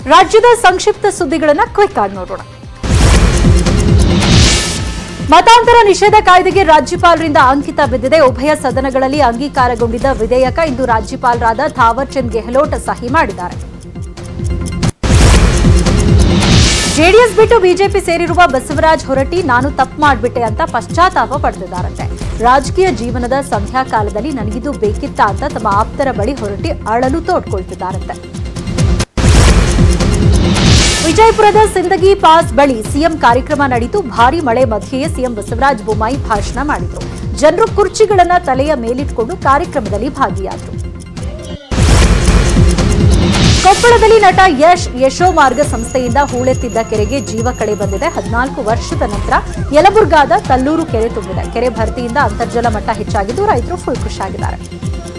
ರಾಜ್ಯದ ಸಂಕ್ಷಿಪ್ತ ಸುದ್ದಿಗಳನ್ನ ಕ್ವಿಕ್ ಆಗಿ ನೋಡೋಣ ಮತಾಂತರ ನಿಷೇಧ ಕಾಯ್ದೆಗೆ ರಾಜ್ಯಪಾಲರಿಂದ ಅಂಕಿತ ಬಿದ್ದಿದೆ ಉಭಯ ಸದನಗಳಲ್ಲಿ ಅಂಗೀಕಾರಗೊಂಡಿದ್ದ ವಿಧೇಯಕ ಇಂದು ರಾಜ್ಯಪಾಲರಾದ ಥಾವರ್ ಚಂದ್ ಗೆಹ್ಲೋಟ್ ಸಹಿ ಮಾಡಿದ್ದಾರೆ ಜೆಡಿಎಸ್ ಬಿಟ್ಟು ಬಿಜೆಪಿ ಸೇರಿರುವ ಬಸವರಾಜ್ ಹೊರಟ್ಟಿ ನಾನು ತಪ್ಪು ಮಾಡಿಬಿಟ್ಟೆ ಅಂತ ಪಶ್ಚಾತ್ತಾಪ ಪಡೆದಿದ್ದಾರಂತೆ ರಾಜಕೀಯ ಜೀವನದ ಸಂಧ್ಯಾಕಾಲದಲ್ಲಿ ನನಗಿದು ಬೇಕಿತ್ತ ಅಂತ ತಮ್ಮ ಆಪ್ತರ ಬಳಿ ಹೊರಟಿ ಅಳಲು ತೋಡ್ಕೊಳ್ತಿದ್ದಾರಂತೆ ವಿಜಯಪುರದ ಸಿಂದಗಿ ಪಾಸ್ ಬಳಿ ಸಿಎಂ ಕಾರ್ಯಕ್ರಮ ನಡೆಯಿತು ಭಾರಿ ಮಳೆ ಮಧ್ಯೆಯೇ ಸಿಎಂ ಬಸವರಾಜ ಬೊಮ್ಮಾಯಿ ಭಾಷಣ ಮಾಡಿದರು ಜನರು ಕುರ್ಚಿಗಳನ್ನ ತಲೆಯ ಮೇಲಿಟ್ಕೊಂಡು ಕಾರ್ಯಕ್ರಮದಲ್ಲಿ ಭಾಗಿಯಾದರು ಕೊಪ್ಪಳದಲ್ಲಿ ನಟ ಯಶ್ ಯಶೋಮಾರ್ಗ ಸಂಸ್ಥೆಯಿಂದ ಹೂಳೆತ್ತಿದ್ದ ಕೆರೆಗೆ ಜೀವ ಕಳೆ ಬಂದಿದೆ ಹದಿನಾಲ್ಕು ವರ್ಷದ ನಂತರ ಯಲಬುರ್ಗಾದ ತಲ್ಲೂರು ಕೆರೆ ತುಂಬಿದೆ ಕೆರೆ ಭರ್ತಿಯಿಂದ ಅಂತರ್ಜಲ ಮಟ್ಟ ಹೆಚ್ಚಾಗಿದ್ದು ರೈತರು ಫುಲ್ ಖುಷಿಯಾಗಿದ್ದಾರೆ